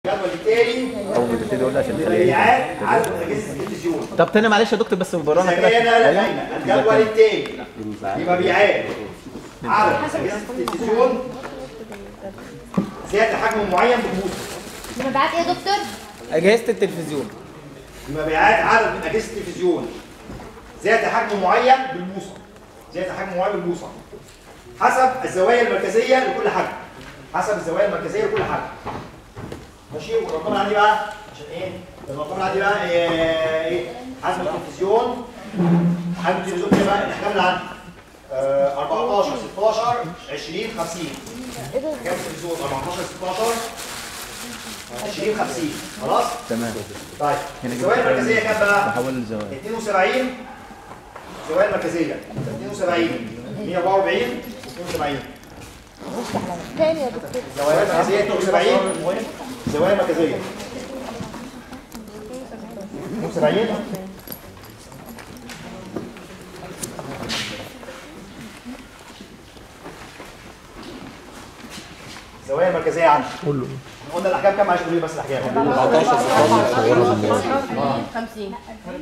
الجدول التالي اول ما تبتدي اقول لها عشان تخليه مبيعات عدد اجهزه التلفزيون طب تاني معلش يا دكتور بس ورانا كده سجانا لدينا الجدول التالي لمبيعات عدد اجهزه التلفزيون ذات حجم معين بالبوصه مبيعات ايه يا دكتور؟ اجهزه التلفزيون مبيعات عدد من اجهزه التلفزيون ذات حجم معين بالبوصه ذات حجم معين بالبوصه حسب الزوايا المركزيه لكل حجم حسب الزوايا المركزيه لكل حجم ماشي والرقم عندي بقى عشان ايه الرقم عندي بقى ايه, إيه؟ حجم التلفزيون حجم التلفزيون كده بقى الاحجام اللي عندي آه 14 16 20 50 كام التلفزيون 14 16 20 50 خلاص تمام طيب الزوايا المركزيه كام بقى بحول الزوايا 72 الزوايا المركزيه 72 144 72 تاني يا دكتور الزوايا المركزيه 72 الزوايا المركزيه 72 الزوايا المركزيه عندي قول له قلنا الاحجام كام معلش قولوا لي بس الاحجام 50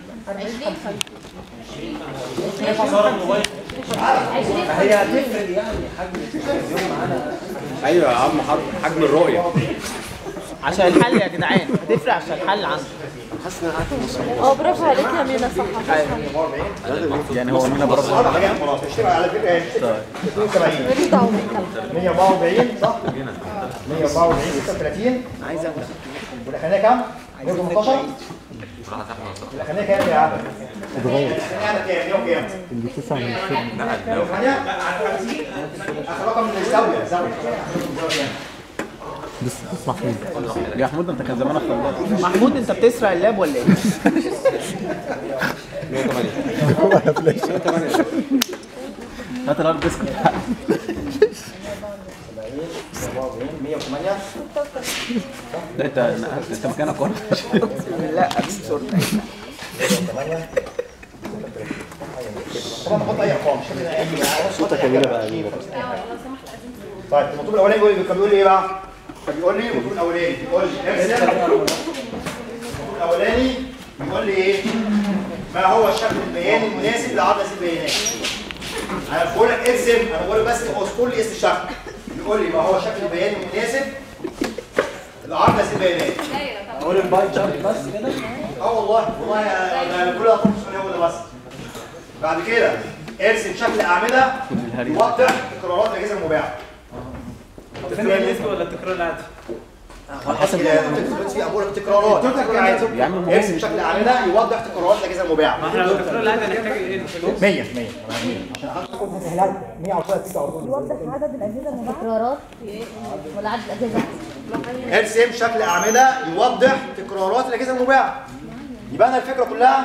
هي هتفرق يعني حجم التلفزيون معانا ايوه يا عم حجم- حجم الرؤيه عشان الحل يا جدعان هتفرق عشان الحل عنده اه برافو عليك يا مينا صح يعني هو مين برضه خلاص اشتغل على فكره ايه 72 ماليش دعوه بالكلام 144 صح 144 36 عايز ابدا والاخرانيه كام 118 الاخرانيه كام يا عم الاخرانيه كام 100 وكام الاخرانيه اخر رقم من الزاويه الزاويه يا محمود انت كان زمانك خلاص محمود انت بتسرق اللاب ولا ايه؟ هات الهارد ديسك بتاعك 108 ده انت نقلت انت مكانك ورا لا بسرعه طبعا نحط اي ارقام مش لازم اي صوتك يا بقى طيب المطلوب الاولاني بيقول كان بيقول لي ايه بقى؟ كان بيقول لي المطلوب الاولاني بيقول لي ارسم المطلوب الاولاني بيقول لي ايه؟ ما هو الشكل البياني المناسب لعرض هذه البيانات؟ انا بقول لك ارسم انا بقول لك بس اذكر لي اسم الشكل بيقول لي ما هو الشكل البياني المناسب لعرض هذه البيانات اقول الباي تشارت بس كده اه والله والله انا أنا كل ده طول هو ده بس بعد كده ارسم شكل اعمده يوضح تكرارات الاجهزه المباعه التكرار النسبي ولا التكرار العادي؟ على حسب في بقول لك تكرارات يا عم ارسم شكل اعمده يوضح تكرارات الاجهزه المباعه احنا لو التكرار العادي هنحتاج ايه؟ 100 100 عشان حضرتك 100 على طول هتيجي على طول يوضح عدد الاجهزه المتكررات ولا عدد الاجهزه ارسم شكل اعمده يوضح تكرارات الاجهزه المباعه يبقى انا الفكره كلها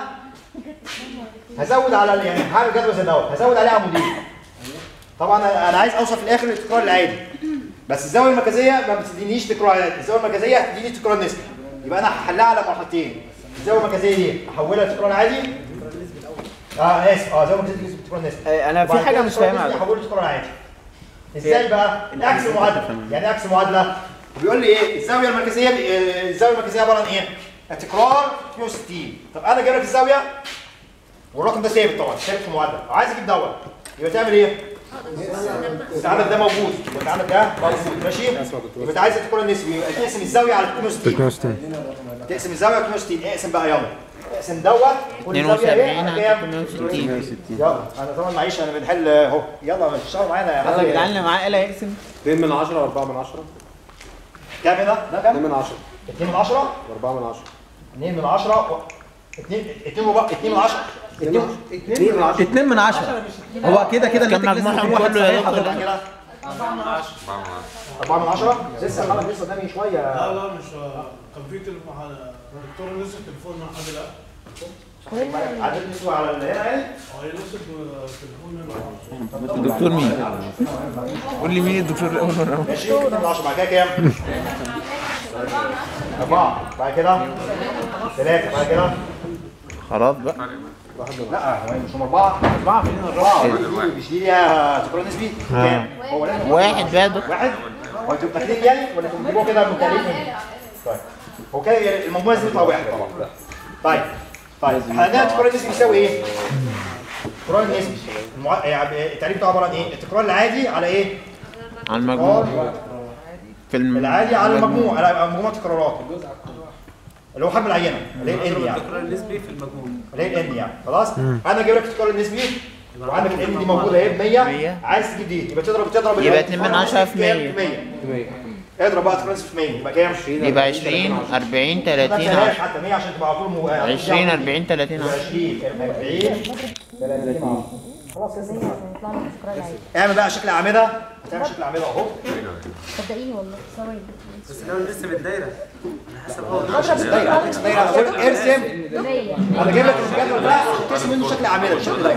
هزود على ال- يعني هعمل جدول زي دوت هزود عليه عمودين طبعا انا أنا عايز اوصل في الاخر للتكرار العادي بس الزاويه المركزيه ما بتدينيش تكرار عادي الزاويه المركزيه هتديني تكرار نسبي يبقى انا هحلها على مرحلتين الزاويه المركزيه دي احولها لتكرار عادي اه اسف اه الزاويه المركزيه دي تكرار نسبي آه، انا في وبعد حاجه كده مش التكرار فاهمها النسبي احوله لتكرار عادي ازاي بقى العكس المعادله يعني عكس معادله بيقول لي ايه الزاويه المركزيه آه، الزاويه المركزيه عباره عن ايه التكرار 62 طب انا جايب لك الزاويه والرقم ده ثابت طبعا ثابت في المعادله عايز اجيب دوت يبقى تعمل ايه انت عندك ده موجود وانت عندك ده موجود ماشي يبقى انت عايز التكرار النسبي يبقى تقسم الزاويه على 62 تقسم الزاويه على 62 اقسم بقى يلا اقسم دوت كل زاويه ايه 72 على على كام 62 يلا انا طبعا معيش انا بنحل اهو يلا اشتغلوا معانا يا يلا يا جدعان حبيبي اللي معاه آلة يقسم 2 من 10 و4 من 10 كام هنا ده 2 كام من 10 2 من 10 و4 من 10 2 من 10 2 2 2 من 10 2 2 من 10 2 من 10 هو كده كده كان الناتج لازم مجموعهم يكون واحد كله يا صحيح دكتور. حضرتك. كده 4 من 10 لسه خلاص لسه قدامي لا شويه لا مش كان في تليفون دكتور نزل تليفون مع حد لا عدد نسوة على اللي هنا يعني هو نزل تليفون هنا الدكتور مين؟ قول لي مين الدكتور الاول مرة ماشي 2 من 10 بعد كده كام؟ 4 بعد كده 3 بعد كده خلاص بقى لا هو مش هم 4 4 فين 4 مش دي ليها تكرار نسبي كام؟ هو لازم واحد بقى يا دكتور واحد هو انتوا متاكدين يعني ولا انتوا بتجيبوها كده من تاريخ طيب هو كده المجموع لازم يطلع واحد طبعا طيب طيب هنلاقي التكرار النسبي بيساوي ايه؟ التكرار النسبي المع... يعني التعريف بتاعه عباره عن ايه؟ التكرار العادي على ايه؟ على المجموع التكرار في الم... العادي على المجموع على مجموع التكرارات اللي هو حجم العينه اللي هي الان يعني التكرار النسبي في المجموع اللي هي الان يعني خلاص انا جايب لك التكرار النسبي وعندك الان دي موجوده اهي ب 100 100. عايز تجيب دي يبقى تضرب تضرب يبقى 2 من 10 في 100. 100 اضرب بقى التكرار النسبي في 100 يبقى كام؟ يبقى 20 40 30 10 10 حتى 100 عشان تبقى على طول مو- 20 40 30 10 20 40 30 خلاص كده يطلع لك تكرار العادي اعمل بقى شكل اعمده هتعمل شكل اعمده اهو صدقيني والله ثواني بس لو لسه بالدايره على حسب هو دايره هتكسب دايره ارسم مية انا جايب لك الجدول ده ترسم منه شكل اعمده مش شكل دايره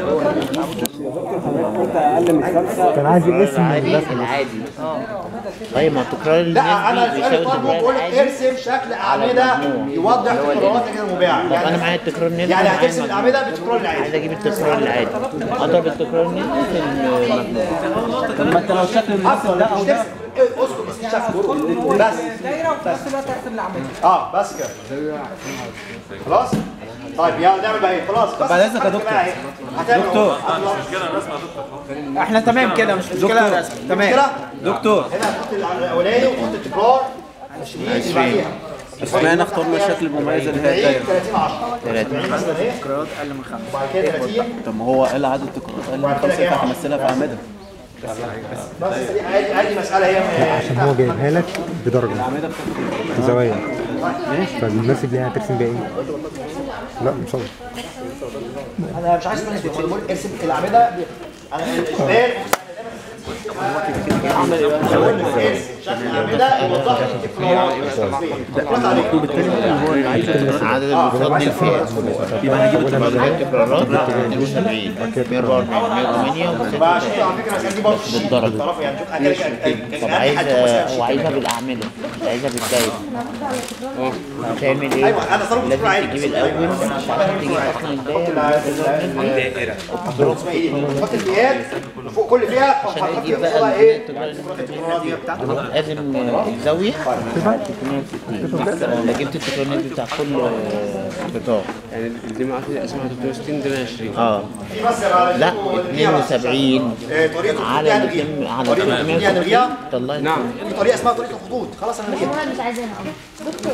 كان عايز الاسم العادي العادي طيب ما التكرار لا انا النسبي السؤال بيساوي اللي طالبه التكرار بقول لك العادي ارسم شكل اعمده يوضح تكرارات غير مباعه طب انا يعني معايا التكرار النسبي يعني ومعايا هترسم المجموع. الاعمده بالتكرار العادي عايز اجيب التكرار العادي اضرب التكرار النسبي في المجموع طب ما انت لو شكل النسبي اصلا ده مش او ده ترسم إيه، اسكت بس شكل بس دايره وفي نفس الوقت تحسب العمليه اه بس كده خلاص طيب يلا نعمل بقى ايه خلاص طب بعد إذنك يا دكتور. هتعمل دكتور. هتعمل- احنا تمام كده مش مشكله رسم مشكله دكتور هنا هتحط الاولاني وتحط التكرار 20 اللي بعديها اشمعنى اخترنا الشكل المميز اللي هي الدايره 30 10 30 مثلا ايه تكرارات اقل من خمسه وبعد كده 30 طب ما هو اقل عدد تكرارات اقل من وبعد كده خمسه كام؟ فهمثلها في اعمده بس دي عادي عادي مساله هي عشان هو جايبها لك بدرجة زوايا فالناس اللي هترسم بيها ايه؟ لا مش قصدي انا مش عايز منك بقول ارسم الاعمده انا الاسبان شكل الاعمده يوضح لي التكرارات رد عليك عدد المفرد دي الفئات يبقى هجيب التكرارات 72 140 108 بقى شوف على فكره المساله دي برضه بالدرجة. بالطرف يعني شوف انا كده طب عايز هو عايزها بالاعمده مش عايزها بالدايره هتعمل ايه؟ ايوه انا طالب الدكتور عادي لازم تجيب الاول عشان تجيب اصلا الدايره اسمها ايه تحط الفئات فوق كل فئه عشان هتحط يجيب قصادها بقى ايه التكرار لازم الزاويه 360 لو جبت التكرار النسبي بتاع كل قطاع يعني دي ما اسمها 360 دي 20 اه في بس بقى لا 72 آه، طريقه على الخطوط دي الاتنين- هنلغيها على طريقه الخطوط دي 360 هنلغيها طلعت نعم في طريقه اسمها طريقه الخطوط خلاص انا لغيتها انا مش عايزاها دكتور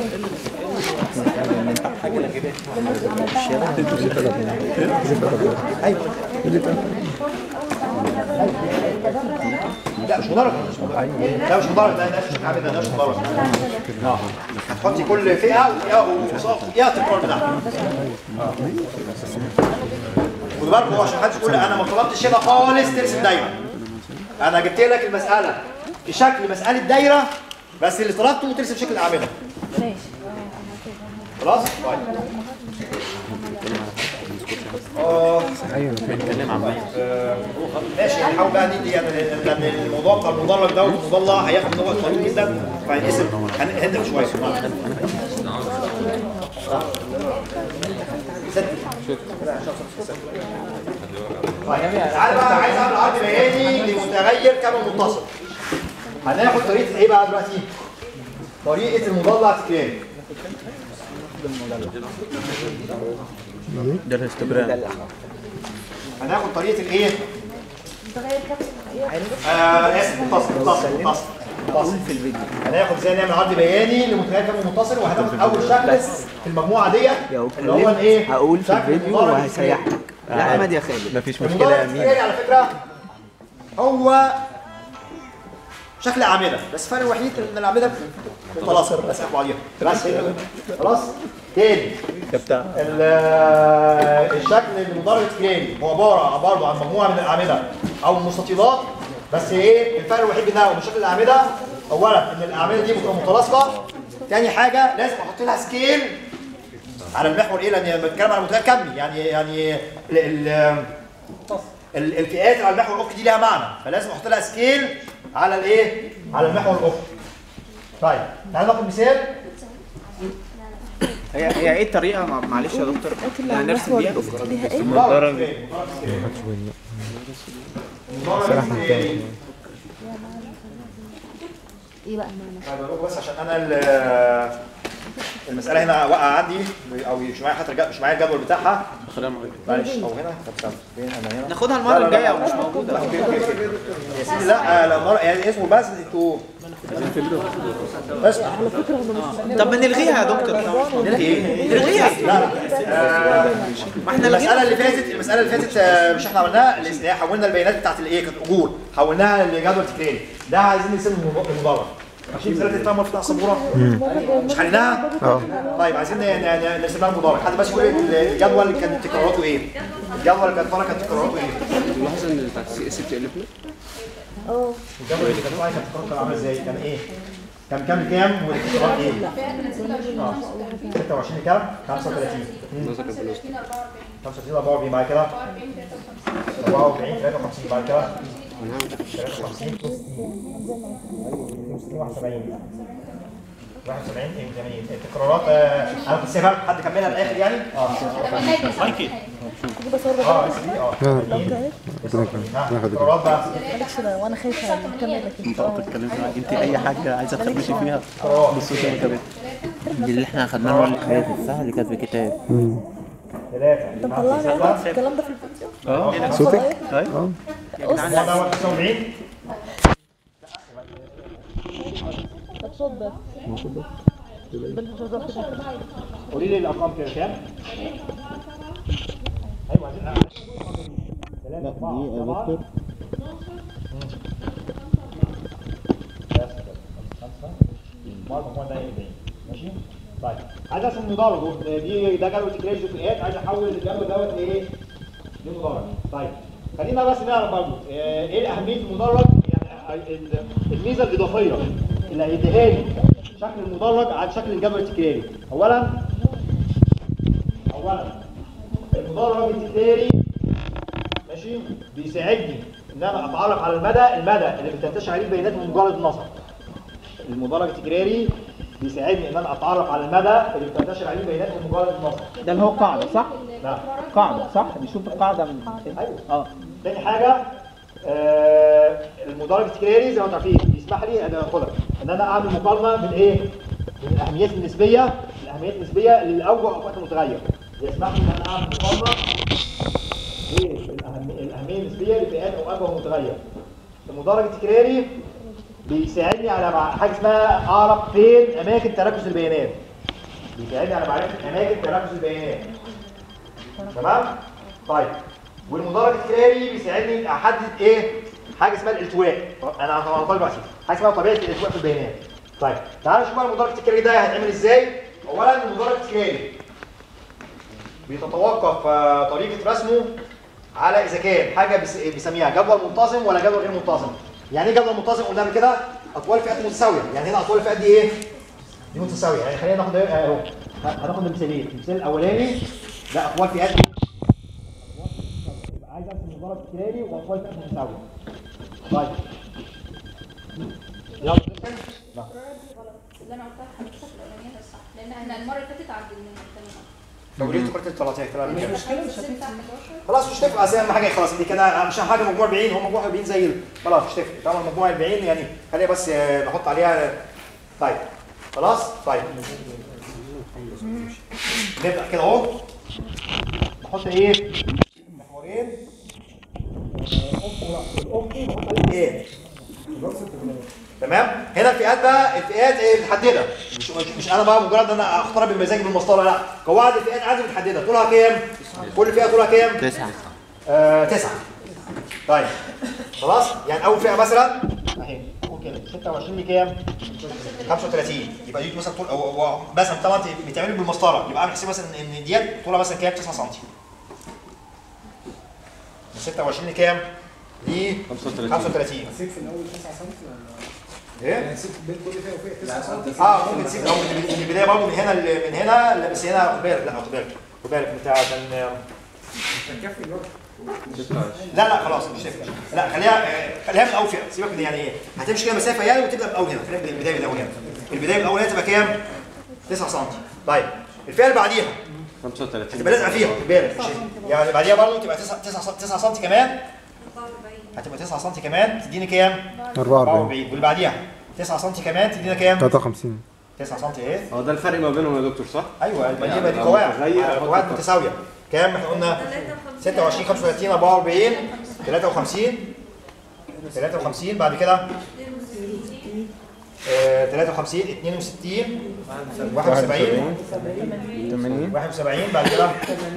لا مش مدرج لا مش مدرج لا ده مش عامل ده مش مدرج اه هتحطي كل فئه وفئه وفئه التكرار بتاعها خد بالك هو عشان محدش يقول انا ما طلبتش هنا خالص ترسم دايره انا جبت لك المساله في شكل مساله دايره بس اللي طلبته ترسم شكل الاعمده ماشي خلاص طيب اه ايوه فاهم ماشي نحاول بقى ندي يعني لان الموضوع بتاع المدرج ده والمضلع هياخد وقت طويل جدا فهنقسم هنهدى شويه ست طيب تعالى بقى عايز اعمل عرض بياني لمتغير كم متصل هناخد طريقه ايه بقى دلوقتي؟ طريقه المضلع تكراري ده الهستوجرام هناخد طريقه الايه؟ متغير كم آه اسف متصل متصل متصل متصل في الفيديو هناخد ازاي نعمل عرض بياني لمتغير كم متصل وهناخد اول شكل في المجموعه ديت اللي هو الايه؟ هقول في شكل الفيديو مضارب وهسيح لك يا احمد يا خالد مفيش المضارب التكراري على فكره هو شكل اعمده بس الفرق الوحيد ان الاعمده متلاصقه بس بعضيها بس هنا. خلاص تاني ال- الشكل المضارب التكراري هو عباره برضه عن مجموعه من الاعمده او مستطيلات بس ايه الفرق الوحيد بينها وبين شكل الاعمده اولا ان الاعمده دي بتبقى متلاصقه تاني حاجه لازم احط لها سكيل على المحور ايه لان بتكلم على متغير كمي يعني يعني ال ال ال- الفئات اللي على المحور الافقي دي ليها معنى فلازم احط لها سكيل على الايه على المحور الافقي طيب تعالى ناخد مثال هي هي ايه الطريقه مع- معلش يا دكتور اللي هنرسم بيها مضارب مضارب ايه بقى المعنى طيب أقول بس عشان انا ال المساله هنا واقعه عندي او مش معايا حتى الج- مش معايا الجدول بتاعها معلش او هنا طب استنى فين انا هنا ناخدها لا، المره لا، الجايه لا، ومش لا، موجوده لا، اوكي اوكي اوكي يا سيدي لا لا مرة يعني اسمه بس انتوا بس طب ما نلغيها يا دكتور نلغي ايه؟ نلغيها لا لا آه، ما احنا المسألة لغينا اللي فاتت المسألة اللي فاتت آه، مش احنا عملناها اللي هي حولنا البيانات بتاعت الايه كانت اجور حولناها لجدول تكراري ده عايزين نرسم المضارع ماشي مسألة التامر بتاع السبورة مش حليناها؟ اه طيب عايزين ن- ن- نرسم لها المضارع حد بس يقول لي الجدول كان تكراراته ايه؟ الجدول اللي كانت طالعه كانت تكراراته ايه؟ ملاحظ ان بتاعت السي اس بتقلبنا اه الجدول اللي كانت طالعه كانت تكراراته عامله ازاي؟ كان ايه؟ كان كام كام والتكرارات ايه؟ اه 26 كام؟ 35 نظر البلوز 35 44 بعد كده 44 53 بعد كده 53 71 71 82 التكرارات آه، انا كنت سايبها لكم حد كملها للاخر يعني؟ اه تيجي بصور اه اس دي اه لا. 80. ربنا يكرمك ها، ربنا يخليك التكرارات بقى معلش بقى، وانا خايفه نكمل لكن اتكلمت انت اي حاجه عايزه تخبشي فيها التكرارات بصوتي مكبت دي اللي احنا اخدناها المره اللي فاتت صح اللي كانت في الكتاب ثلاثة انت مطلعني انا الكلام ده في الفيديو اه صوتك؟ ايوه قص ده دوت 79 ده صوت بس قولي لي الارقام كده كام؟ ايوه عايزين اعلى ثلاثة أربعة سبعة بس كده. خمسة مرة مجموعة ده 40 ماشي؟ طيب عايز ارسم المدرج اهو. دي ده جدول تكراري جزئيات عايز احول الجدول دوت لايه؟ لمدرج طيب خلينا بس نعرف برضه آه، ايه اهميه المدرج يعني ال- الميزه الاضافيه اللي هيديها لي شكل المدرج عن شكل الجدول التكراري اولا اولا المدرج التكراري ماشي بيساعدني ان انا اتعرف على المدى المدى اللي بتنتشر عليه البيانات من مجرد النظر المدرج التكراري بيساعدني ان انا اتعرف على المدى اللي بتنتشر عليه البيانات من مجرد النظر ده اللي هو قاعده صح؟ نعم قاعده صح؟ بيشوف القاعده من ايوه اه تاني حاجه آه المدرج التكراري زي ما انتم عارفين بيسمح لي انا خدها ان انا اعمل مقارنه من ايه؟ من الاهميات النسبيه الاهميات النسبيه للاوجه واوقات المتغير يسمح لي ان انا اعمل مقارنه بالأهم- الاهميه النسبيه لفئات او اوجه متغير المدرج التكراري بيساعدني على مع- حاجه اسمها اعرف فين اماكن تركز البيانات بيساعدني على معرفه اماكن تركز البيانات تمام طيب والمدرج التكراري بيساعدني احدد ايه حاجه اسمها الالتواء انا طبعا طالب بسيط حاجه اسمها طبيعه الالتواء في البيانات طيب تعالوا نشوف بقى المدرج التكراري ده هيتعمل ازاي اولا المدرج التكراري بيتتوقف آه، طريقه رسمه على اذا كان حاجه بيس- بيسميها جدول منتظم ولا جدول غير منتظم يعني ايه جدول منتظم قلنا قبل كده اطوال فئات متساويه يعني هنا اطوال الفئات دي ايه دي متساويه يعني خلينا ناخد آه، اهو هناخد المثالين المثال الاولاني ده اطوال فئات يبقى عايز ارسم مدرج تكراري واطوال فئات متساويه طيب يلا نرسم. نعم. اللي انا قلتها لحضرتك الاولانيه هي الصح لان احنا المره اللي فاتت عدلناها تمام لو ليه فكره الثلاثيه كلام مش كده. مشكله مش هتنفع 11 خلاص مش تفرق اصل اهم حاجه خلاص دي كده مش حاجه مجموع 40 هو مجموع 40 زي ال- خلاص مش تفرق طبعا مجموع 40 يعني خليها بس آه، نحط عليها طيب خلاص طيب نبدا كده اهو نحط ايه محورين الافقي نحط عليه ايه تمام هنا الفئات بقى الفئات ايه متحدده مش مش, مش انا بقى مجرد ان انا اختار بمزاجي بالمسطره لا قواعد الفئات عندي متحدده طولها كام كل فئه طولها كام تسعة آه تسعة طيب خلاص يعني اول فئه مثلا اهي قول كده 26 لكام 35 يبقى دي مثلا طول أو أو مثلا طبعا بتعمل بالمسطره يبقى اعمل حساب مثلا ان ديت طولها مثلا كام 9 سم من 26 لكام دي 35 35 نسيت في الاول 9 سم ايه نسيت بين كل فئه وفئه 9 سم اه ممكن تسيب او من من البدايه برضه من هنا ل- من هنا لا بس هنا خد بالك لا خد بالك خد بالك بتاع عشان كان كفي الوقت لا لا خلاص مش تفرق لا خليها آه، خليها من اول فئه سيبك من يعني ايه هتمشي كده مسافه يعني وتبدا من اول هنا خليها من البدايه من الاول هنا البدايه من الاول هنا تبقى كام 9 سم طيب الفئه اللي بعديها 35 هتبقى لازقه فيها خد بالك مش- يعني بعديها برضه تبقى 9 9 9 سم كمان هتبقى 9 سم كمان تديني كام 44 واللي بعديها 9 سم كمان تدينا كام 53 9 سم اهي هو ده الفرق ما بينهم يا دكتور صح؟ ايوه يبقى دي بقى دي لو قواعد متغير أحط قواعد الخط. متساويه كام احنا قلنا 26 35 44 53 53 بعد كده آه، 53 62 71 80 71 بعد كده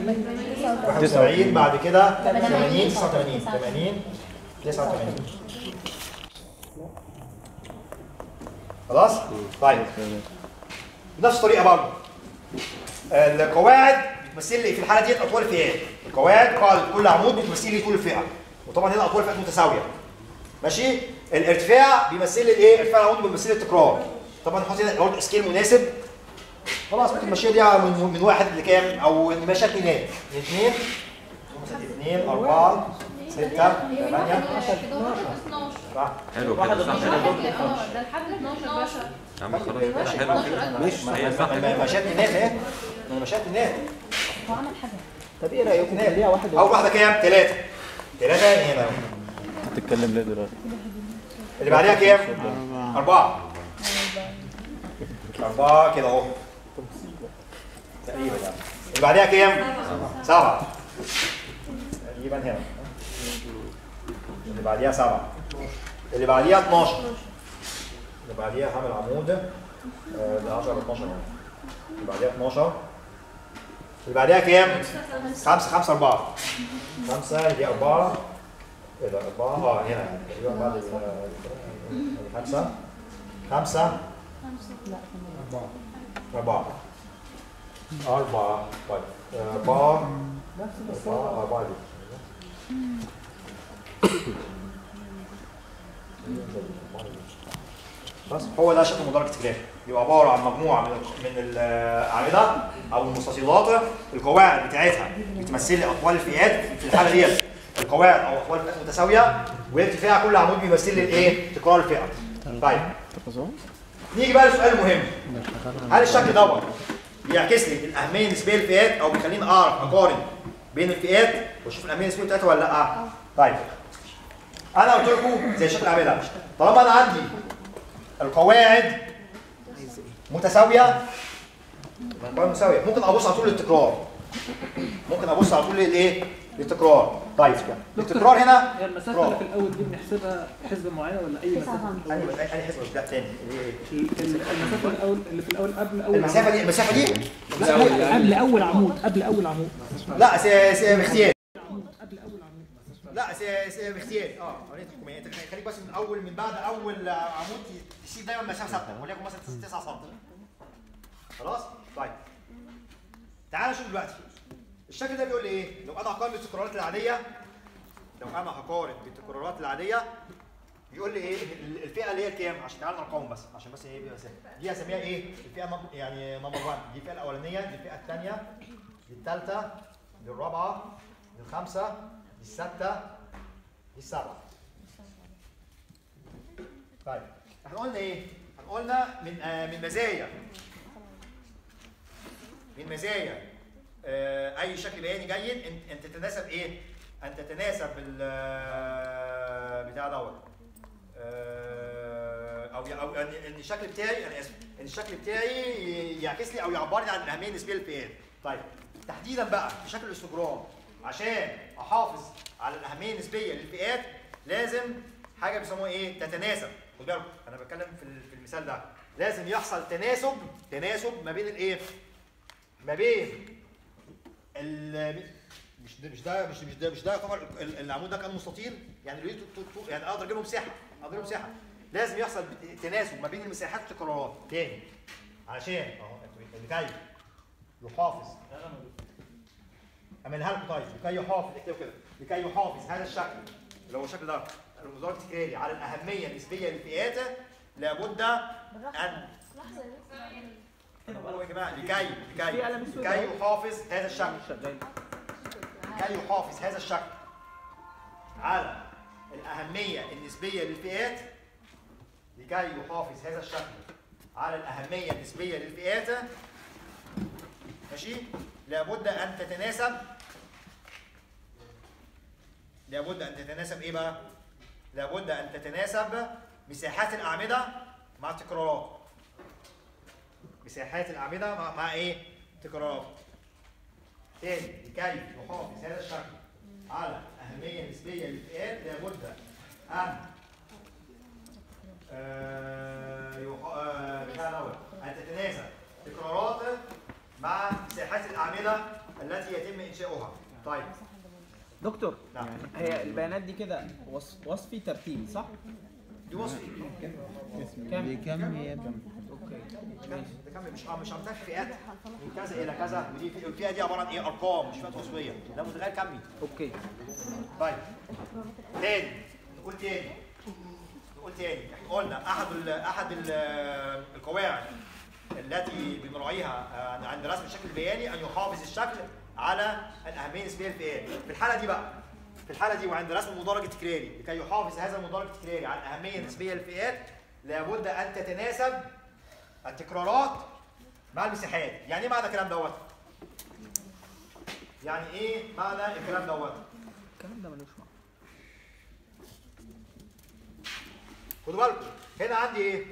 71 بعد كده 80 89 80 89 خلاص؟ طيب بنفس الطريقه برضه القواعد بتمثل لي في الحاله دي اطوال الفئات القواعد قاعده كل عمود بتمثل لي طول الفئه وطبعا هنا اطوال الفئات متساويه ماشي الارتفاع بيمثل لي الايه ارتفاع العمود بيمثل لي التكرار طبعا نحط هنا برضه سكيل مناسب خلاص ممكن نمشيها دي على من, من واحد لكام او نمشيها اتنينات من اثنين اثنين اربعه سته ثمانيه 11 صح حلو كده صح ده لحد 12 بشر يا عم خلاص كده حلو كده مش هي صح كده مشيها اتنينات اهي مشيها اتنينات هو عمل حاجه طب ايه رايكم نخليها واحد اول واحده كام؟ ثلاثه ثلاثه هنا هتتكلم ليه دلوقتي؟ اللي بعديها كام؟ أربعة أربعة كده أهو تقريبا يعني اللي بعديها كام؟ سبعة تقريبا هنا اللي بعديها سبعة اللي بعديها 12 اللي بعديها هعمل عمود آه، ده 10 12 اهو اللي بعديها 12 اللي بعديها كام؟ 5 5 4 5 دي 4 ايه ده 4 اه هنا يعني تقريبا بعد ال- ال- خمسة خمسة أربعة أربعة طيب أربعة أربعة أربعة دي بس هو ده شكل مدرج تكراري بيبقى عباره عن مجموعه من ال- من الاعمده او المستطيلات القواعد بتاعتها بتمثل لي اطوال الفئات في الحاله ديت القواعد او اطوال الفئات متساويه وارتفاع كل عمود بيمثل لي الايه؟ تكرار الفئه. طيب نيجي بقى للسؤال المهم هل الشكل دوت بيعكس لي الاهميه النسبيه للفئات او بيخليني اعرف اقارن بين الفئات واشوف الاهميه النسبيه بتاعتها ولا لا؟ طيب انا قلت لكم زي شكل الاعمده طالما انا عندي القواعد متساويه القواعد متساويه ممكن ابص على طول للتكرار ممكن ابص على طول للايه؟ للتكرار طيب التكرار هنا هي المسافة اللي في الأول دي بنحسبها حسبة معينة ولا أي مسافة؟ اي اي حسبه لا تاني اللي هي إيه؟ ال- المسافة الأول اللي في الأول قبل أول المسافه دي المسافه دي لا، قبل أول عمود قبل أول عمود لا س- س- باختيار قبل أول عمود لا س- س- باختيار اه قريت الحكوميه انت خليك بس من اول من بعد اول عمود تسيب دايما مسافه ثابته وليكن مثلا 9 سم خلاص طيب تعال نشوف دلوقتي الشكل ده بيقول لي ايه لو انا هقارن بالتكرارات العاديه لو انا هقارن بالتكرارات العاديه بيقول لي ايه ال- الفئه اللي هي الكام عشان تعالى ارقام بس عشان بس ايه بيبقى سهل دي هسميها ايه الفئه نم- يعني نمبر 1 دي الفئه الاولانيه دي الفئه الثانيه دي الثالثه دي الرابعه دي الخامسه دي السادسه دي السابعه طيب احنا قلنا ايه احنا قلنا من آه من مزايا من مزايا آه اي شكل بياني جيد ان ان تتناسب ايه ان تتناسب ال آه، بتاع دوت آه، او او ان إن الشكل بتاعي انا اسف ان الشكل بتاعي يعكس لي او يعبر لي عن الاهميه النسبيه للفئات طيب تحديدا بقى في شكل الاستجرام عشان احافظ على الاهميه النسبيه للفئات لازم حاجه بيسموها ايه تتناسب خد بالك انا بتكلم في ال- في المثال ده لازم يحصل تناسب تناسب ما بين الايه ما بين ال مش ده مش ده مش مش ده مش ده يعتبر ال- العمود ده كان مستطيل يعني لو لقيته تو- تو- يعني اقدر اجيب له مساحه اقدر اجيب له مساحه لازم يحصل تناسب ما بين المساحات والتكرارات تاني علشان اهو لكي يحافظ اعملها لكم طيب لكي يحافظ اكتبوا كده لكي يحافظ هذا الشكل اللي هو الشكل ده المدرج التكراري على الاهميه النسبيه للفئات لابد ان هو يا جماعه لكي لكي لكي يحافظ هذا الشكل لكي يحافظ هذا الشكل على الأهمية النسبية للفئات لكي يحافظ هذا الشكل على الأهمية النسبية للفئات ماشي لابد أن تتناسب لابد أن تتناسب إيه بقى؟ لابد أن تتناسب مساحات الأعمدة مع التكرارات مساحات الاعمده مع, مع ايه تكرارات تاني لكي يحافظ هذا الشكل على اهميه نسبيه للفئات لابد ان آه، يح- آه، بتاع دوت، ان تتناسب تكراراته مع مساحات الاعمده التي يتم انشاؤها طيب دكتور نعم هي البيانات دي كده وص- وصفي ترتيبي صح؟ دي وصفي كام؟ بكم يا ابني؟ ده كم مش اه مش عاملين فئات من كذا الى كذا ودي في- الفئه دي عباره عن ايه ارقام مش فئات وصفيه ده متغير كمي اوكي طيب تاني نقول تاني نقول تاني احنا قلنا احد ال احد ال القواعد التي بنراعيها آه، عند رسم الشكل البياني ان يحافظ الشكل على الاهميه النسبيه للفئات في الحاله دي بقى في الحاله دي وعند رسم المدرج التكراري لكي يحافظ هذا المدرج التكراري على الاهميه النسبيه للفئات لابد ان تتناسب التكرارات مع المساحات يعني ايه معنى الكلام دوت يعني ايه معنى الكلام دوت الكلام ده ملوش معنى خدوا بالكم هنا عندي ايه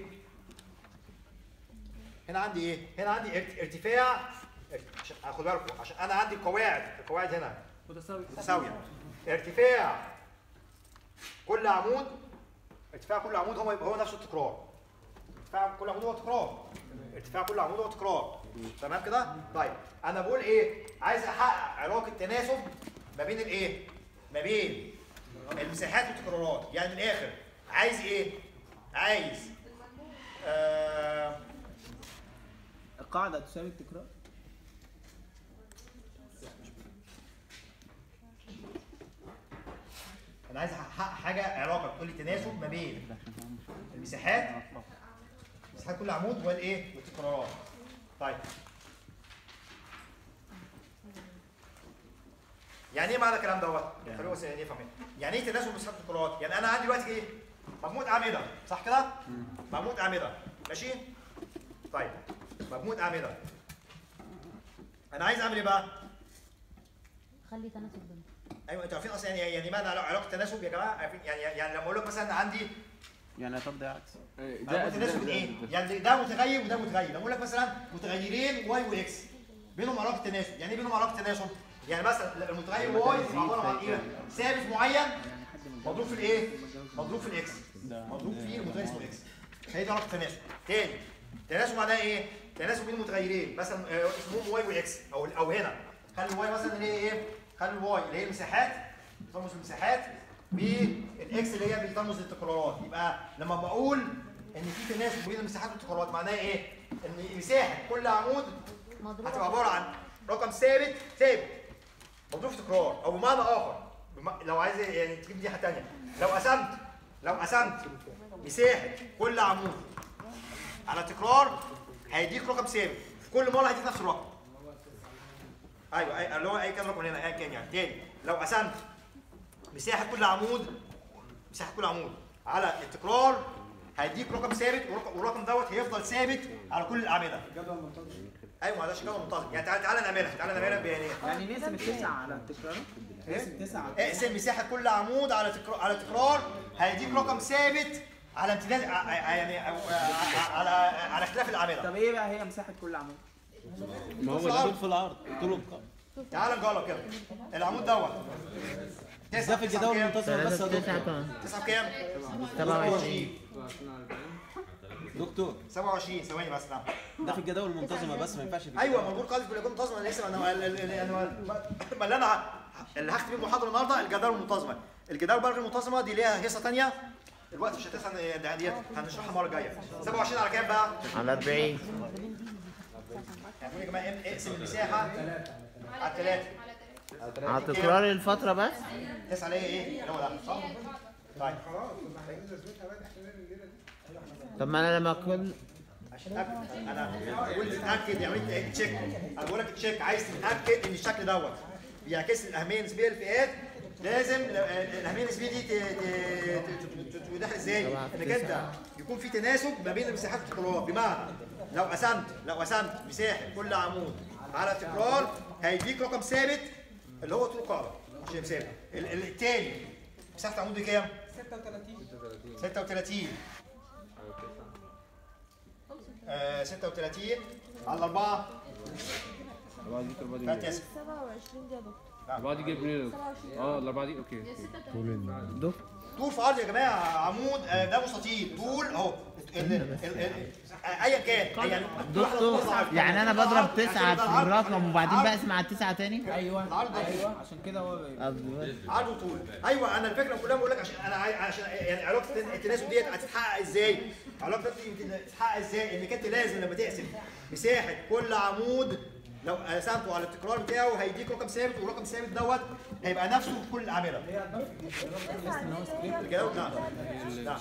هنا عندي ايه هنا عندي ارت- ارتفاع عشان خدوا بالكم عشان انا عندي القواعد القواعد هنا متساوي متساويه ارتفاع كل عمود ارتفاع كل عمود هو هو نفسه التكرار ارتفاع كل عمود هو تكرار ارتفاع كل عمود هو تكرار تمام كده طيب انا بقول ايه عايز احقق علاقه تناسب ما بين الايه ما بين المساحات والتكرارات يعني من الاخر عايز ايه عايز آه القاعدة تساوي التكرار انا عايز احقق حاجه علاقه تقول لي تناسب ما بين المساحات مساحات كل عمود والايه والتكرارات طيب يعني ايه معنى الكلام دوت خلونا بس نفهم إيه. يعني ايه تناسب مساحات التكرارات يعني انا عندي دلوقتي ايه مجموعه اعمده صح كده مجموعه اعمده ماشي طيب مجموعه اعمده انا عايز اعمل ايه بقى خلي تناسب بينهم ايوه انتوا عارفين اصلا يعني يعني معنى علاقه التناسب يا جماعه عارفين يعني يعني لما اقول لك مثلا عندي يعني طب ده عكس علاقه التناسب ايه؟ يعني ده متغير وده متغير لما اقول لك مثلا متغيرين واي واكس بينهم علاقه تناسب يعني ايه بينهم علاقه تناسب؟ يعني مثلا المتغير واي عباره عن ايه؟ ثابت معين مضروب في الايه؟ مضروب في الاكس مضروب في المتغير اسمه اكس هي دي علاقه التناسب تاني التناسب معناه ايه؟ تناسب بين متغيرين مثلا آه، اسمهم واي واكس او او هنا خلي الواي مثلا اللي هي ايه؟ خلي الواي اللي هي المساحات بترمز المساحات بالاكس اللي هي بترمز للتكرارات يبقى لما بقول ان في تناسب بين المساحات والتكرارات معناه ايه؟ ان مساحه كل عمود مضروبة هتبقى عباره عن رقم ثابت ثابت مضروب في تكرار او بمعنى اخر بم... لو عايز يعني تجيب دي حاجه ثانيه لو قسمت لو قسمت مساحه كل عمود على تكرار هيديك رقم ثابت في كل مره هيديك نفس الرقم ايوه أي... اللي هو اي كان رقم هنا ايا كان يعني تاني لو قسمت مساحه كل عمود مساحه كل عمود على التكرار هيديك رقم ثابت والرقم- والرقم دوت هيفضل ثابت على كل الاعمده جدول منتظم ايوه ما ده جدول منتظم يعني تعالى تعالى نعملها تعالى نعملها بيانيه يعني نقسم التسعة على التكرار نقسم التسعة على اقسم مساحه كل عمود على تكرار على تكرار هيديك رقم ثابت على امتداد ع- ع- يعني أو- ع- على على اختلاف الاعمده طب ايه بقى هي مساحة كل عمود؟ ما هو ده طول في العرض طول القاع تعال نجرب كده العمود دوت ده في الجداول المنتظمه بس يا ثلاثة تسعة دكتور كمان تسعة بكام؟ سبعة وعشرين دكتور 27 ثواني بس نعم ده في الجداول المنتظمه بس ما ينفعش في ايوه موجود قاعده كل منتظمه انا لسه انا ال- ال- ال- أنا- ما ما اللي انا ه- اللي هختم بيه المحاضره النهارده الجداول المنتظمه الجداول البلغ المنتظمه دي ليها هيصه ثانيه الوقت مش هتسعى ده- ديت هنشرحها المره الجايه 27 على كام بقى؟ على 40 يعني يا جماعه ام- اقسم المساحه على ثلاثه على ثلاثة على تكرار الفترة بس تسعه اللي هي ايه؟ اللي هو ده صح؟ طيب خلاص ما احنا لازمتها بقى احتمال الليله دي طب ما انا لما اكون عشان اتاكد انا بقول تتاكد يعني انت تشيك انا بقول لك تشيك عايز تتاكد ان الشكل دوت بيعكس الاهميه النسبيه للفئات لازم ال- الاهميه النسبيه دي ت- ت- ت- ت- توضح ازاي انك انت يكون في تناسب ما بين المساحات والتكرارات بمعنى لو قسمت لو قسمت مساحه كل عمود على تكرار هيديك رقم ثابت اللي هو طول القاعده عشان ثابت ال- ال- التاني مساحه العمود دي كام 36 36 آه 36 على 4 الأربعة دي الأربعة دي فيها منين؟ 9 27 دي يا دكتور الأربعة دي جايب منين؟ اه الأربعة دي أوكي أوكي طول في عرض يا جماعه عمود آه، ده مستطيل طول اهو ال- ال- ال- آه، ايا كان يعني دكتور يعني انا بضرب تسعة في الرقم وبعدين بقسم على التسعة تاني ايوه العرض ده ايوه عشان كده هو قصدي عرض وطول ايوه انا الفكره كلها بقول لك عشان انا عاي- عشان يعني علاقه التناسب ديت هتتحقق ازاي؟ علاقه تتحقق ازاي؟ انك انت لازم لما تقسم مساحه كل عمود لو قسمته على التكرار بتاعه هيديك رقم ثابت والرقم الثابت دوت هيبقى نفسه في كل الاعمده. الجواب نعم. نعم.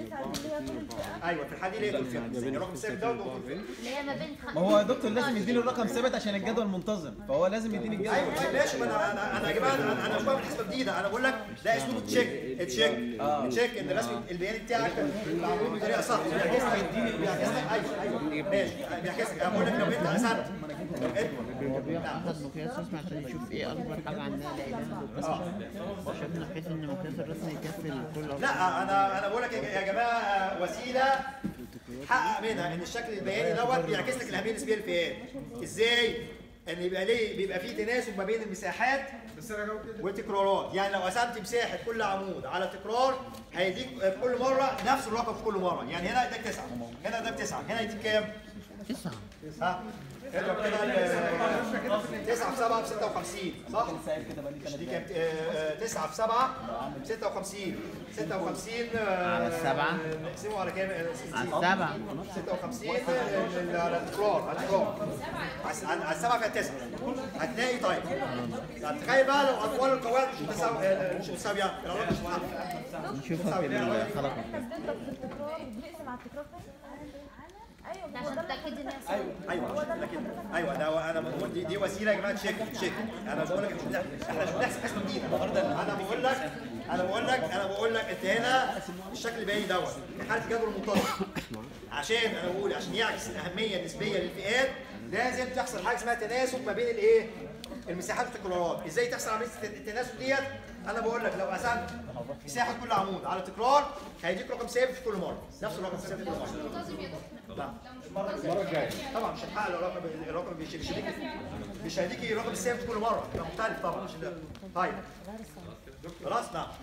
ايوه في الحاله دي اللي هي طول فيها الرقم الثابت دوت هو طول فيها. اللي هي ما بين ما هو يا دكتور لازم يديني الرقم ثابت عشان الجدول منتظم فهو لازم يديني الجدول ايوه ماشي ما انا انا انا يا جماعه انا انا مش بعمل حسبه جديده انا بقول لك ده اسمه تشيك تشيك تشيك ان الرسم البياني بتاعك معمول بطريقه صح بيعكس لك بيعكس لك ايوه ايوه ماشي بيعكس لك انا بقول لك لو انت قسمت لو انت بياخد مقياس رسمي عشان يشوف ايه اكبر حاجة عندنا لقيناها شفنا بحيث ان مقياس الرسم يكفي لكل لا انا انا بقول لك يا يا جماعه وسيله حقق منها ان الشكل البياني دوت بيعكس لك الاهميه النسبيه للفئات ازاي؟ ان يبقى ليه بيبقى فيه تناسب ما بين المساحات والتكرارات يعني لو قسمت مساحه كل عمود على تكرار هيديك في كل مره نفس الرقم في كل مره يعني هنا اداك تسعه هنا اداك تسعه هنا يديك كام؟ تسعة ها؟ اضرب كده ال- تسعه في سبعه ب 56 صح؟ دي كام 9 في 7 56 56 آه، على السبعة. نقسمه على كام؟ آه، 60. على السبعة 56 ال- على التكرار على التكرار على- على على السبعه فيها تسعه هتلاقي طيب يعني تخيل بقى لو اطوال القواعد مش متساويه آه، مش متساويه العلاقه مش متساويه نشوفها في الخلق احنا بنضرب في التكرار وبنقسم على التكرار ايوه ده عشان تتاكد ان هي ايوه لكن ايوه ده انا بقول دي, دي وسيله يا جماعه تشيك تشيك انا مش بقول لك مش بنح- احنا مش بنحسب حسبه جديده انا بقول لك انا بقول لك انا بقول لك انت هنا الشكل البياني دوت في حاله جدول منتظم عشان انا بقول عشان يعكس الاهميه النسبيه للفئات لازم تحصل حاجه اسمها تناسب ما بين الايه؟ المساحات والتكرارات، ازاي تحصل عمليه التناسب ديت؟ انا بقول لك لو قسمت مساحه كل عمود على تكرار هيديك رقم ثابت في كل مره، نفس الرقم الثابت في كل مره. منتظم يا دكتور نعم. لو مش منتظم طبعا مش هتحقق لو الرقم الرقم مش مش هيديك مش هيديك الرقم الثابت كل مره يبقى مختلف طبعا مش ده. طيب خلاص نعم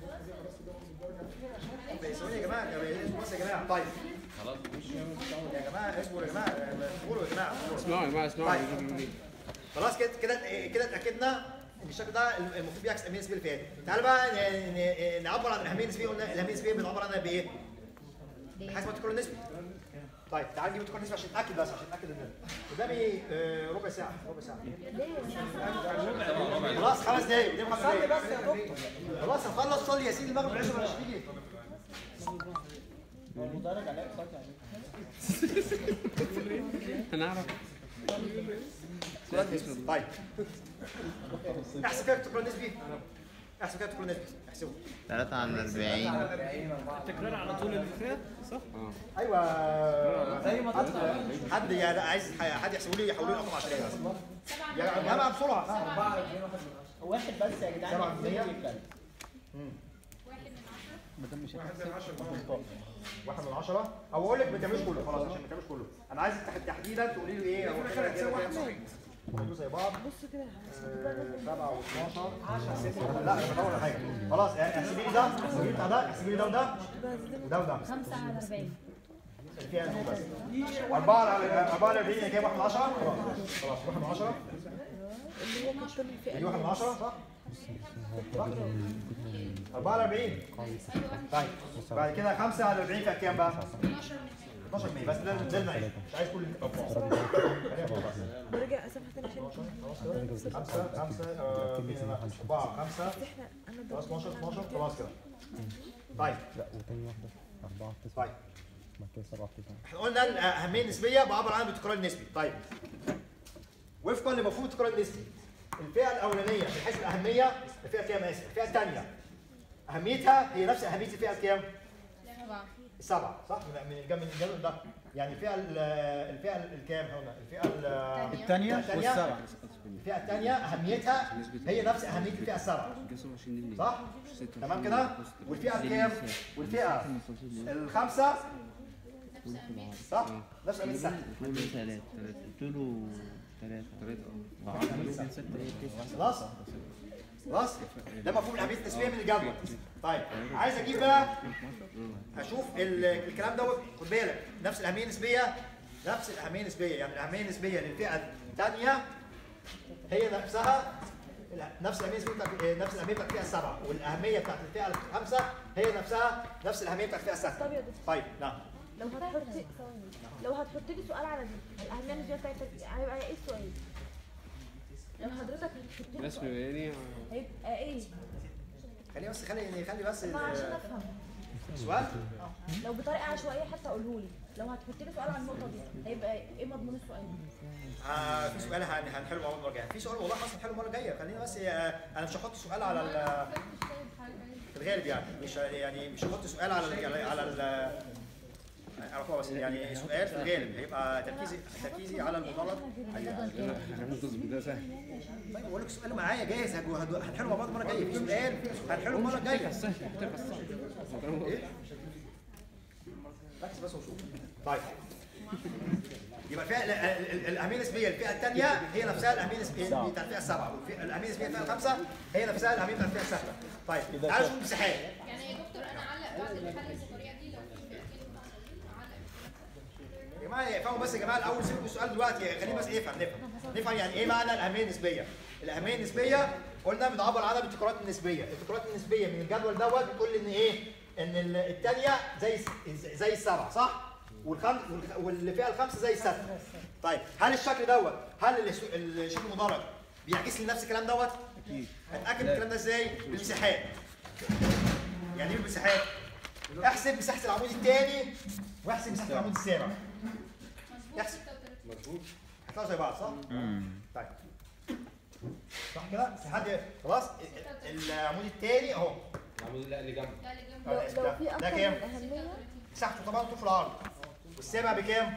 ثواني يا جماعه يا بص يا جماعه طيب خلاص يا جماعه اصبروا يا جماعه اصبروا يا جماعه اصبروا. اسمعوا يا جماعة اسمعوا طيب. بيقولوا ليه. خلاص كده كده كده اتاكدنا ان الشكل ده المفروض بيعكس الاهميه النسبيه اللي فاتت تعال بقى ن- ن- نعبر عن الاهميه النسبيه قلنا الاهميه النسبيه بنعبر عنها بايه؟ بحسب التكرار النسبي طيب تعال نجيب التكرار النسبي عشان نتاكد بس عشان نتاكد ان قدامي آه، ربع ساعه ربع ساعه خلاص خمس دقايق قدامي خمس دقايق بس يا دكتور خلاص هنخلص صلي يا سيدي المغرب العشاء مش هتيجي هنعرف طيب احسب كده التكرار النسبي احسب كده التكرار النسبي احسبه 3 على 40 التكرار على طول الفئات صح؟ ايوه زي ما حد يعني عايز حد يحسبوا لي يحولوا لي رقم 10 بس يا جماعه بسرعه واحد بس يا جدعان 7 100 واحد من عشرة او اقول لك ما تعملوش كله خلاص عشان ما تعملوش كله انا عايز تح- تحديدا تقولي لي ايه هو كده كده كام كله زي بعض بص كده 7 و12 6 لا انا بدور على حاجه خلاص يعني احسبي لي ده احسبي لي بتاع ده احسبي لي ده وده وده وده 5 على 40 فيها نقطة بس 4 على 4 على 40 هي كام 1 من 10 خلاص 1 من 10 دي 1 من 10 صح؟ صح؟ 4 على 40 طيب بعد كده 5 على 40 فيها كام بقى؟ 12 مية بس ده ده المعيش مش عايز كل برجع صفحة تانية عشان 5 5 4 5 خلاص 12 12 خلاص كده طيب لا وتاني واحدة أربعة تسعة طيب بعد كده سبعة تسعة احنا قلنا الاهميه النسبيه بعبر عنها بالتكرار النسبي طيب وفقا لمفهوم التكرار النسبي الفئه الاولانيه من حيث الاهميه الفئه كام اسف الفئه الثانيه اهميتها هي نفس اهميه الفئه الكام السبعه صح من من الجنب من الجنب ده يعني الفئه ال- الفئه الكام هنا الفئه ال- الثانية الثانية. والسبعة الفئه الثانيه اهميتها هي نفس اهميه الفئه السبعه صح تمام كده والفئه الكام والفئه الخامسه صح؟ نفس الاهميه الثابته قلت له ثلاثة ثلاثة قلت له ثلاثة ثلاثة اه خلاص خلاص ده مفهوم الاهميه النسبيه من الجدول طيب عايز اجيب بقى اشوف ال- الكلام دوت خد بالك نفس الاهميه النسبيه نفس الاهميه النسبيه يعني الاهميه النسبيه للفئه الثانيه هي نفسها نفس الاهميه النسبيه بتاعت نفس الاهميه بتاعت الفئه السبعه والاهميه بتاعت الفئه الخامسه هي نفسها نفس الاهميه بتاعت الفئه السادسه طب يا دكتور طيب نعم لو هتحط ثواني لو هتحط لي سؤال على دي الاهميه النسبيه بتاعتك هيبقى ايه السؤال؟ لو حضرتك هتحط لي رسم سؤال بياني هيبقى ايه؟ خلي بس خلي خلي بس ما عشان ال- افهم السؤال لو بطريقه عشوائيه حتى قوله لي لو هتحط لي سؤال عن النقطه دي هيبقى ايه مضمون السؤال؟ آه في سؤال هن- هنحله المره الجايه في سؤال والله خلاص هنحله المره الجايه خلينا بس آه انا مش هحط سؤال على ال- في الغالب يعني مش يعني مش هحط سؤال على ال- على على ال- اعرفوها بس يعني سؤال في الغالب هيبقى تركيزي تركيزي على المدرج ده سهل طيب بقول لك سؤال معايا جاهز هجو- هجو- هنحله مع بعض المره الجايه في سؤال هنحله المره الجايه ايه ركز بس وشوف طيب يبقى الفئه ال- ال- ال- الاهميه النسبيه للفئه الثانيه هي نفسها الاهميه النسبيه بتاعت الفئه السبعه والفئة- الاهميه النسبيه للفئه الخامسه هي نفسها الاهميه بتاعت الفئه السادسه طيب تعالوا نشوف المساحات يعني يا دكتور انا اعلق بعد الحل بالطريقه دي لو في فئتين اعلق يا جماعه افهموا بس يا جماعه الاول سيبوا السؤال دلوقتي خلينا بس نفهم نفهم نفهم يعني ايه معنى الاهميه النسبيه الاهميه النسبيه قلنا بنعبر عنها بالتكرارات النسبيه التكرارات النسبيه من الجدول دوت بتقول ان ايه ان ال- الثانيه زي الس- زي السبعه صح والخمس والخ- والفئه الخامسه زي السته طيب هل الشكل دوت هل الس- الشكل المدرج بيعكس لي نفس الكلام دوت اكيد هتاكد من الكلام ده ازاي بالمساحات يعني ايه بالمساحات احسب مساحه العمود الثاني واحسب مساحه العمود السابع يحسب مظبوط هيطلعوا زي بعض صح؟ طيب صح كده؟ في حد خلاص ال- العمود الثاني اهو العمود لا اللي جنبه ده اللي جنب لو, ده- لو في ده اكتر كام؟ من اهميه مساحته طبعا طول في العرض والسابع بكام؟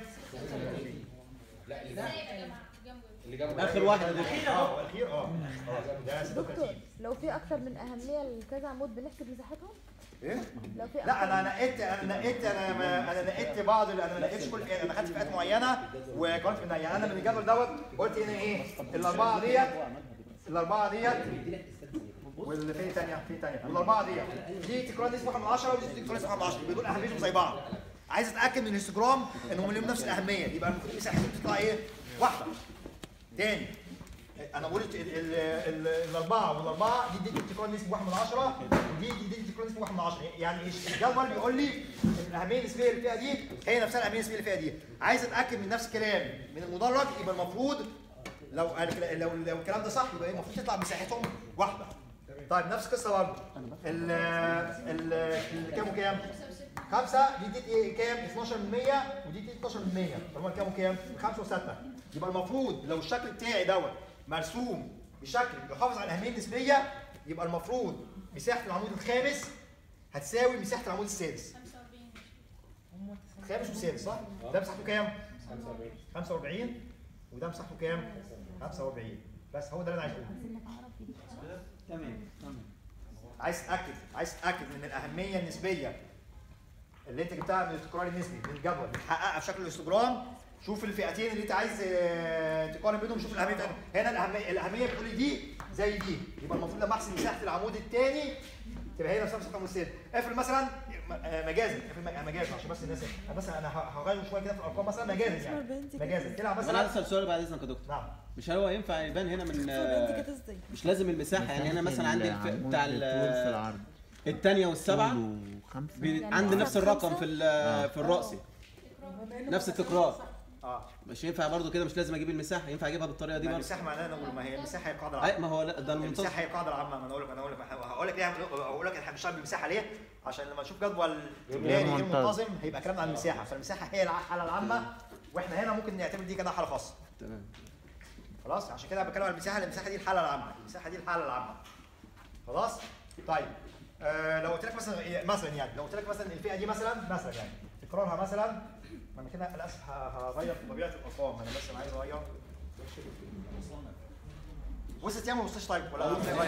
لا اللي ازاي جنبه يا جماعه جنبه اللي جنبه اخر واحد يا دكتور اه والاخير اه اه ده دكتور 36 لو في اكتر من اهميه لكذا عمود بنحسب مساحتهم ايه؟ لو في لا انا نقيت انا نقيت انا ما انا نقيت بعض انا ما نقيتش كل انا خدت فئات معينه وقلت من يعني انا من الجدول دوت قلت هنا ايه الاربعه ديت الاربعه ديت واللي في ثانيه في ثانيه والاربعه ديت دي تكرار نسبه 1 من 10 ودي تكرار نسبه 1 من 10 بيقول اهميتهم زي بعض عايز اتاكد من الانستجرام انهم لهم نفس الاهميه يبقى المفروض مساحتهم تطلع ايه؟ واحده تاني انا قلت ال- ال- ال- الاربعه والاربعه دي دي تكرار نسبه 1 من 10 ودي دي دي تكرار نسبه 1 من 10 يعني الجدول بيقول لي ان الاهميه النسبيه للفئه دي هي نفسها الاهميه النسبيه للفئه دي عايز اتاكد من نفس الكلام من المدرج يبقى المفروض لو أنا كلا- لو لو الكلام ده صح يبقى إيه؟ المفروض تطلع مساحتهم واحده طيب نفس القصه برضه ال ال ال- كام وكام؟ خمسة دي اديت ايه كام؟ 12 من 100 ودي اديت 12 من 100 طب كام وكام؟ خمسة وستة يبقى المفروض لو الشكل بتاعي دوت مرسوم بشكل يحافظ على الاهميه النسبيه يبقى المفروض مساحه العمود الخامس هتساوي مساحه العمود السادس 45 الخامس والسادس صح؟ ده مساحته كام؟ 45 45 وده مساحته كام؟ 45 بس هو ده اللي انا عايز اقوله تمام تمام عايز تاكد عايز تاكد من الاهميه النسبيه اللي انت جبتها من التكرار النسبي من الجدول بتحققها في شكل الاستجرام شوف الفئتين اللي انت عايز آه، تقارن بينهم شوف الاهميه بتاعتهم هنا الاهميه الاهميه بتقول لي دي زي دي يبقى المفروض لما احسب مساحه العمود الثاني تبقى هي نفسها مساحه العمود الثاني افرض مثلا م- آه، مجازا افرض م- مجازا عشان بس الناس أنا مثلا انا ه- هغير شويه كده في الارقام مثلا مجازا يعني مجازا تلعب طب انا عايز مثلا اسال سؤال بعد اذنك يا دكتور نعم مش هو ينفع يبان هنا من انت كده ازاي؟ مش لازم المساحه يعني انا مثلا عندي الف... العمود بتاع طول في ال- العرض الثانيه والسبعه طوله خمسة بي... يعني عندي مثلا نفس الرقم خمسة؟ في ال- في الرأسي نفس التكرار اه مش ينفع برضو كده مش لازم اجيب المساحه ينفع اجيبها بالطريقه دي ما برضو المساحه معناها انا اقول ما هي المساحه هي القاعده اي ما هو لا ده المنتظم المساحه هي القاعده العامه ما انا اقول لك انا اقول لك هقول لك ليه هقول لك احنا بنشتغل بالمساحه ليه؟ عشان لما نشوف جدول بلاني غير منتظم. منتظم هيبقى كلامنا عن المساحه فالمساحه هي الحاله العامه واحنا هنا ممكن نعتبر دي كده حاله خاصه تمام خلاص عشان كده بتكلم عن المساحه لأن المساحه دي الحاله العامه المساحه دي الحاله العامه خلاص طيب آه لو قلت لك مثلا إيه- مثلا يعني لو قلت لك مثلا الفئه دي مثلا مثلا يعني تكرارها مثلا ما انا كده للاسف ه- هغير في طبيعه الارقام انا بس عايز اغير وصلت يعني ما وصلتش طيب ولا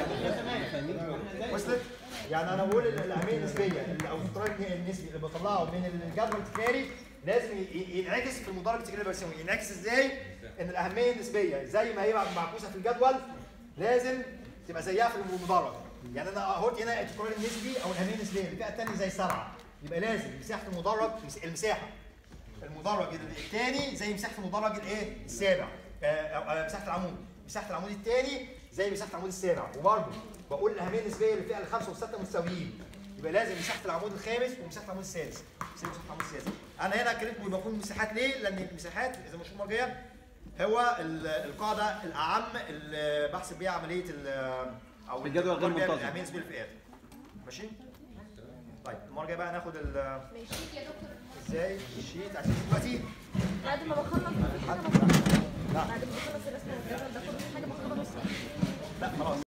وصلت يعني انا بقول ال- الاهميه النسبيه اللي- او التكرار النسبي اللي بطلعه من الجدول التكراري لازم ي- ي- ينعكس في المدرج التكراري اللي برسمه ينعكس ازاي ان الاهميه النسبيه زي ما هي معكوسه في الجدول لازم تبقى زيها في المدرج يعني انا اهوت هنا التكرار النسبي او الاهميه النسبيه الفئه الثانيه زي السبعه يبقى لازم مساحه المدرج مس- المساحه المدرج الثاني زي مساحه المدرج الايه السابع آه، أو آه، مساحه العمود مساحه العمود الثاني زي مساحه العمود السابع وبرضه بقول الاهميه النسبيه للفئه الخامسه والسادسه متساويين يبقى لازم مساحه العمود الخامس ومساحه العمود السادس زي مساحه العمود السادس انا هنا كريت بكون مساحات ليه لان المساحات زي ما شفنا المره الجايه هو ال- القاعده الاعم اللي بحسب بيها عمليه ال- او الجدول غير بيها منتظم. الاهميه النسبيه للفئات ماشي طيب المره الجايه بقى ناخد ال- ماشي يا دكتور ازاي الشيت عشان دلوقتي بعد ما بخلص في حاجه بخلص بعد ما بخلص الرسم والجدول ده كله في حاجه بخلص لا خلاص